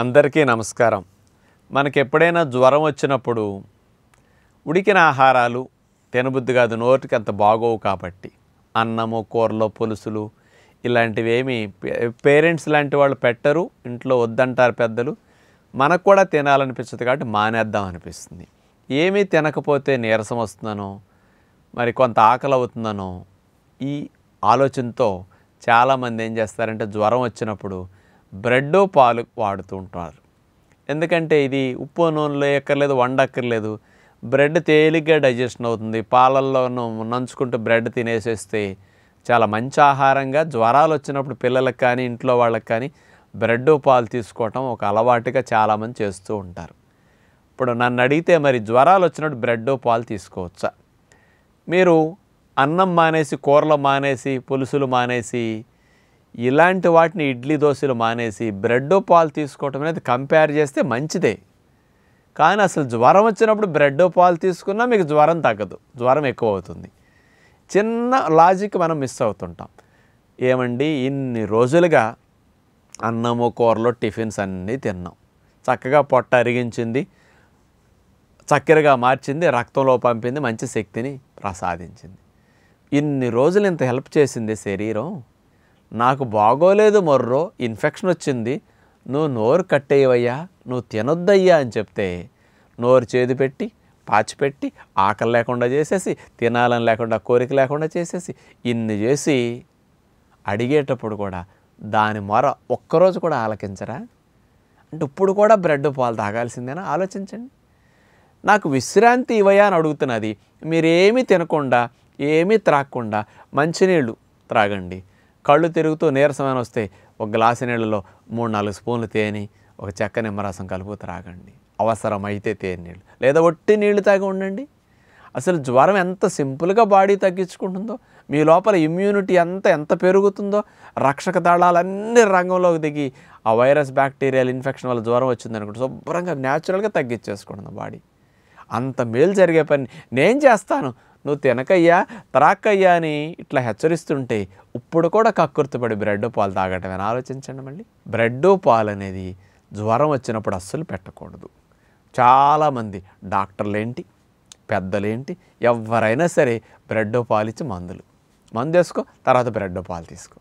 అందరికీ నమస్కారం మనకి ఎప్పుడైనా జ్వరం వచ్చినప్పుడు ఉడికిన ఆహారాలు తినబుద్ధి కాదు నోటికి అంత బాగోవు కాబట్టి అన్నము కూరలో పులుసులు ఇలాంటివి ఏమి పేరెంట్స్ లాంటి వాళ్ళు పెట్టరు ఇంట్లో వద్దంటారు పెద్దలు మనకు కూడా తినాలనిపిస్తుంది కాబట్టి మానేద్దాం అనిపిస్తుంది ఏమీ తినకపోతే నీరసం వస్తుందనో మరి కొంత ఆకలి అవుతుందనో ఈ ఆలోచనతో చాలామంది ఏం చేస్తారంటే జ్వరం వచ్చినప్పుడు బ్రెడ్ పాలు వాడుతూ ఉంటారు ఎందుకంటే ఇది ఉప్పు నూనెలో ఎక్కర్లేదు వండక్కర్లేదు బ్రెడ్ తేలిగ్గా డైజెషన్ అవుతుంది పాలల్లో నంచుకుంటూ బ్రెడ్ తినేసేస్తే చాలా మంచి ఆహారంగా జ్వరాలు వచ్చినప్పుడు పిల్లలకు కానీ ఇంట్లో వాళ్ళకి కానీ బ్రెడ్ పాలు తీసుకోవటం ఒక అలవాటుగా చాలామంది చేస్తూ ఉంటారు ఇప్పుడు నన్ను అడిగితే మరి జ్వరాలు వచ్చినప్పుడు బ్రెడ్ పాలు తీసుకోవచ్చా మీరు అన్నం మానేసి కూరలు మానేసి పులుసులు మానేసి ఇలాంటి వాటిని ఇడ్లీ దోశలు మానేసి బ్రెడ్ పాలు తీసుకోవటం అనేది కంపేర్ చేస్తే మంచిదే కానీ అసలు జ్వరం వచ్చినప్పుడు బ్రెడ్ పాలు తీసుకున్నా మీకు జ్వరం తగ్గదు జ్వరం ఎక్కువ అవుతుంది చిన్న లాజిక్ మనం మిస్ అవుతుంటాం ఏమండి ఇన్ని రోజులుగా అన్నము కూరలు టిఫిన్స్ అన్నీ తిన్నాం చక్కగా పొట్ట అరిగించింది చక్కెరగా మార్చింది రక్తంలో పంపింది మంచి శక్తిని ప్రసాదించింది ఇన్ని రోజులు ఇంత హెల్ప్ చేసింది శరీరం నాకు బాగోలేదు మొర్రో ఇన్ఫెక్షన్ వచ్చింది నువ్వు నోరు కట్టేయవయ్యా నువ్వు తినొద్దయ్యా అని చెప్తే నోరు చేతి పెట్టి పాచిపెట్టి ఆకలి లేకుండా చేసేసి తినాలని లేకుండా కోరిక లేకుండా చేసేసి ఇన్ని చేసి అడిగేటప్పుడు కూడా దాని మొర ఒక్కరోజు కూడా ఆలకించరా అంటే ఇప్పుడు కూడా బ్రెడ్ పాలు తాగాల్సిందేనా ఆలోచించండి నాకు విశ్రాంతి ఇవ్వయా అని అడుగుతున్నది మీరేమీ తినకుండా ఏమీ త్రాగకుండా మంచినీళ్ళు త్రాగండి కళ్ళు తిరుగుతూ నీరసమైన వస్తే ఒక గ్లాసు నీళ్ళలో మూడు నాలుగు స్పూన్లు తేనె ఒక చెక్క నిమ్మరసం కలుపు త్రాగండి అవసరమైతే తేనె నీళ్ళు లేదా ఒట్టి నీళ్లు తాగి ఉండండి అసలు జ్వరం ఎంత సింపుల్గా బాడీ తగ్గించుకుంటుందో మీ లోపల ఇమ్యూనిటీ ఎంత ఎంత పెరుగుతుందో రక్షక దళాలన్నీ రంగంలోకి దిగి ఆ వైరస్ బ్యాక్టీరియల్ ఇన్ఫెక్షన్ వల్ల జ్వరం వచ్చింది అనుకుంటే శుభ్రంగా న్యాచురల్గా తగ్గించేసుకుంటుంది బాడీ అంత మేలు జరిగే పని నేను చేస్తాను నువ్వు తినకయ్యా త్రాక్కయ్యా అని ఇట్లా హెచ్చరిస్తుంటే ఇప్పుడు కూడా కక్కుర్తిపడి బ్రెడ్ పాలు తాగటం అని ఆలోచించండి మళ్ళీ బ్రెడ్ పాలు అనేది జ్వరం వచ్చినప్పుడు అస్సలు పెట్టకూడదు చాలామంది డాక్టర్లేంటి పెద్దలేంటి ఎవరైనా సరే బ్రెడ్ పాలు ఇచ్చి మందులు మందు వేసుకో తర్వాత బ్రెడ్ పాలు తీసుకో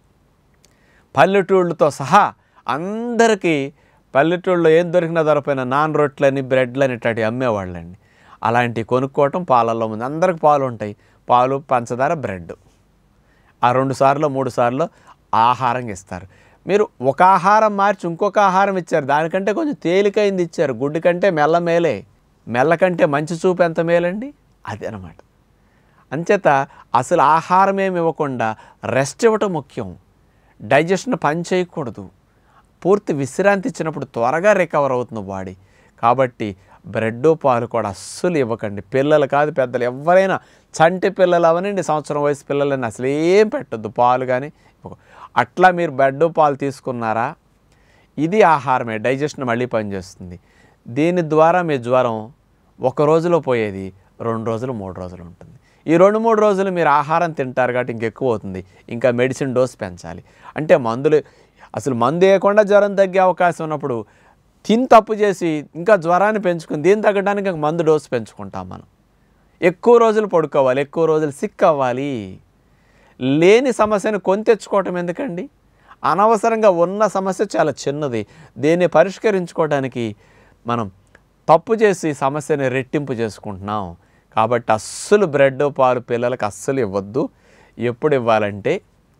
పల్లెటూళ్ళతో సహా అందరికీ పల్లెటూళ్ళలో ఏం దొరికినా దొరకపోయినా నాన్ రొట్టెలని బ్రెడ్లని ఇట్లాంటివి అమ్మేవాళ్ళండి అలాంటివి కొనుక్కోవటం పాలల్లో ఉంది అందరికి పాలు ఉంటాయి పాలు పంచదార బ్రెడ్ ఆ రెండు సార్లు మూడు సార్లు ఆహారం ఇస్తారు మీరు ఒక ఆహారం మార్చి ఇంకొక ఆహారం ఇచ్చారు దానికంటే కొంచెం తేలికైంది ఇచ్చారు గుడ్డు కంటే మెల్ల మేలే మెల్ల కంటే మంచి చూపు ఎంత మేలండి అది అనమాట అంచేత అసలు ఆహారం ఏమి ఇవ్వకుండా రెస్ట్ ఇవ్వటం ముఖ్యం డైజెషన్ పని చేయకూడదు పూర్తి విశ్రాంతి ఇచ్చినప్పుడు త్వరగా రికవర్ అవుతుంది బాడీ కాబట్టి బ్రెడ్ పాలు కూడా అస్సలు ఇవ్వకండి పిల్లలు కాదు పెద్దలు ఎవరైనా చంటి పిల్లలు అవనండి సంవత్సరం వయసు పిల్లలని అసలు ఏం పెట్టద్దు పాలు కానీ అట్లా మీరు బ్రెడ్ పాలు తీసుకున్నారా ఇది ఆహారమే డైజెషన్ మళ్ళీ పనిచేస్తుంది దీని ద్వారా మీ జ్వరం ఒక రోజులో పోయేది రెండు రోజులు మూడు రోజులు ఉంటుంది ఈ రెండు మూడు రోజులు మీరు ఆహారం తింటారు కాబట్టి ఇంకెక్కువ అవుతుంది ఇంకా మెడిసిన్ డోస్ పెంచాలి అంటే మందులు అసలు మందు వేయకుండా జ్వరం తగ్గే అవకాశం ఉన్నప్పుడు తిని తప్పు చేసి ఇంకా జ్వరాన్ని పెంచుకుని దీన్ని తగ్గడానికి ఇంకా మందు డోసు పెంచుకుంటాం మనం ఎక్కువ రోజులు పడుకోవాలి ఎక్కువ రోజులు సిక్ అవ్వాలి లేని సమస్యను కొని తెచ్చుకోవటం ఎందుకండి అనవసరంగా ఉన్న సమస్య చాలా చిన్నది దీన్ని పరిష్కరించుకోవడానికి మనం తప్పు చేసి సమస్యని రెట్టింపు చేసుకుంటున్నాం కాబట్టి అస్సలు బ్రెడ్ పాలు పిల్లలకు అస్సలు ఇవ్వద్దు ఎప్పుడు ఇవ్వాలంటే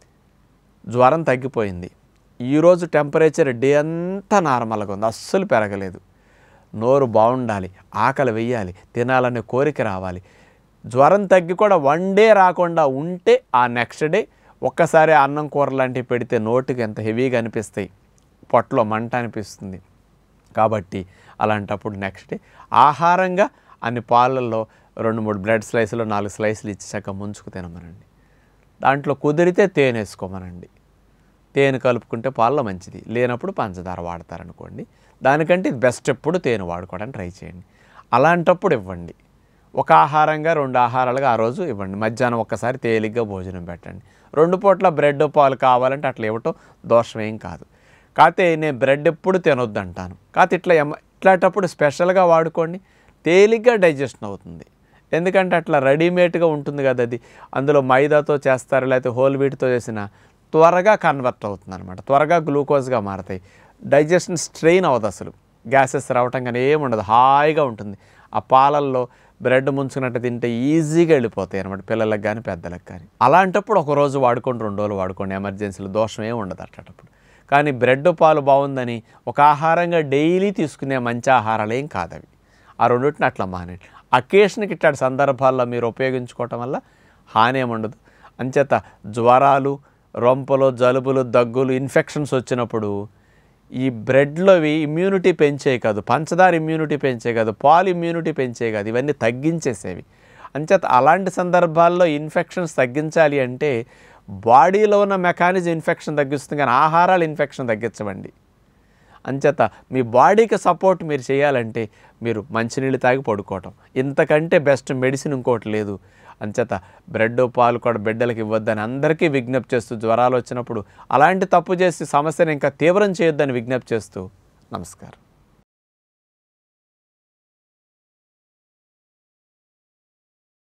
జ్వరం తగ్గిపోయింది ఈరోజు టెంపరేచర్ డే అంతా నార్మల్గా ఉంది అస్సలు పెరగలేదు నోరు బాగుండాలి ఆకలి వెయ్యాలి తినాలనే కోరిక రావాలి జ్వరం తగ్గి కూడా వన్ డే రాకుండా ఉంటే ఆ నెక్స్ట్ డే ఒక్కసారి అన్నం కూర లాంటివి పెడితే నోటికి ఎంత హెవీగా అనిపిస్తాయి పొట్టలో మంట అనిపిస్తుంది కాబట్టి అలాంటప్పుడు నెక్స్ట్ డే ఆహారంగా అన్ని పాలల్లో రెండు మూడు బ్రెడ్ స్లైసులు నాలుగు స్లైసులు ఇచ్చాక ముంచుకు తినమనండి దాంట్లో కుదిరితే తేనె వేసుకోమనండి తేనె కలుపుకుంటే పాలలో మంచిది లేనప్పుడు పంచదార వాడతారనుకోండి దానికంటే ఇది బెస్ట్ ఎప్పుడు తేనె వాడుకోవడానికి ట్రై చేయండి అలాంటప్పుడు ఇవ్వండి ఒక ఆహారంగా రెండు ఆహారాలుగా ఆ రోజు ఇవ్వండి మధ్యాహ్నం ఒక్కసారి తేలిగ్గా భోజనం పెట్టండి రెండు పూట్ల బ్రెడ్ పాలు కావాలంటే అట్లా ఇవ్వటం దోషం ఏం కాదు కాకపోతే నేను బ్రెడ్ ఎప్పుడు తినొద్దు అంటాను కాకపోతే ఇట్లా ఎమ- ఇట్లాంటప్పుడు స్పెషల్గా వాడుకోండి తేలిగ్గా డైజెషన్ అవుతుంది ఎందుకంటే అట్లా రెడీమేడ్గా ఉంటుంది కదా అది అందులో మైదాతో చేస్తారు లేకపోతే హోల్ వీట్తో చేసిన త్వరగా కన్వర్ట్ అవుతుంది అనమాట త్వరగా గ్లూకోజ్గా మారతాయి డైజెషన్ స్ట్రెయిన్ అవ్వదు అసలు గ్యాసెస్ రావటం కానీ ఏముండదు హాయిగా ఉంటుంది ఆ పాలల్లో బ్రెడ్ ముంచుకున్నట్టు తింటే ఈజీగా వెళ్ళిపోతాయి అనమాట పిల్లలకు కానీ పెద్దలకు కానీ అలాంటప్పుడు ఒక రోజు వాడుకోండి రెండు రోజులు వాడుకోండి ఎమర్జెన్సీలో దోషం ఏమి ఉండదు అట్లాంటప్పుడు కానీ బ్రెడ్ పాలు బాగుందని ఒక ఆహారంగా డైలీ తీసుకునే మంచి ఆహారాలు ఏం కాదవి ఆ రెండింటిని అట్లా మానేయండి అకేషన్కి ఇట్లాంటి సందర్భాల్లో మీరు ఉపయోగించుకోవటం వల్ల హాని ఏముండదు అంచేత జ్వరాలు రొంపలు జలుబులు దగ్గులు ఇన్ఫెక్షన్స్ వచ్చినప్పుడు ఈ బ్రెడ్లోవి ఇమ్యూనిటీ పెంచే కాదు పంచదార ఇమ్యూనిటీ పెంచే కాదు పాలు ఇమ్యూనిటీ పెంచే కాదు ఇవన్నీ తగ్గించేసేవి అంచేత అలాంటి సందర్భాల్లో ఇన్ఫెక్షన్స్ తగ్గించాలి అంటే బాడీలో ఉన్న మెకానిజం ఇన్ఫెక్షన్ తగ్గిస్తుంది కానీ ఆహారాలు ఇన్ఫెక్షన్ తగ్గించవండి అంచేత మీ బాడీకి సపోర్ట్ మీరు చేయాలంటే మీరు మంచినీళ్ళు తాగి పడుకోవటం ఇంతకంటే బెస్ట్ మెడిసిన్ ఇంకోటి లేదు అంచేత బ్రెడ్ పాలు కూడా బిడ్డలకు ఇవ్వద్దని అందరికీ విజ్ఞప్తి చేస్తూ జ్వరాలు వచ్చినప్పుడు అలాంటి తప్పు చేసి సమస్యను ఇంకా తీవ్రం చేయొద్దని విజ్ఞప్తి చేస్తూ నమస్కారం